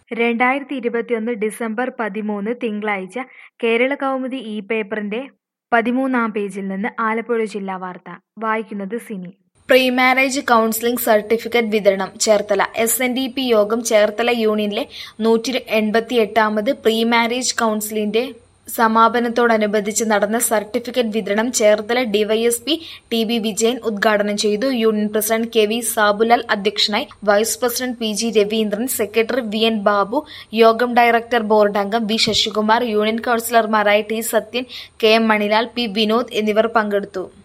രണ്ടായിരത്തി ഇരുപത്തിയൊന്ന് ഡിസംബർ പതിമൂന്ന് തിങ്കളാഴ്ച കേരള കൗമുദി ഇ പേപ്പറിന്റെ പതിമൂന്നാം പേജിൽ നിന്ന് ആലപ്പുഴ ജില്ലാ വാർത്ത വായിക്കുന്നത് Cini pre marriage counselling certificate വിതരണം Cherthala S N D P യോഗം ചേർത്തല യൂണിയനിലെ നൂറ്റി എൺപത്തി എട്ടാമത് പ്രീ മാരേജ് കൗൺസിലിന്റെ സമാപനത്തോടനുബന്ധിച്ച് നടന്ന സർട്ടിഫിക്കറ്റ് വിതരണം Cherthala DYSP T B Vijayan ഉദ്ഘാടനം ചെയ്തു union president K V Sabulal അധ്യക്ഷനായി vice president P G Raveendran secretary V N Babu യോഗം ഡയറക്ടർ ബോർഡ് അംഗം വി ശശികുമാർ യൂണിയൻ കൌൺസിലർമാരായ T Sathyan K M Manilal P Vinod എന്നിവർ പങ്കെടുത്തു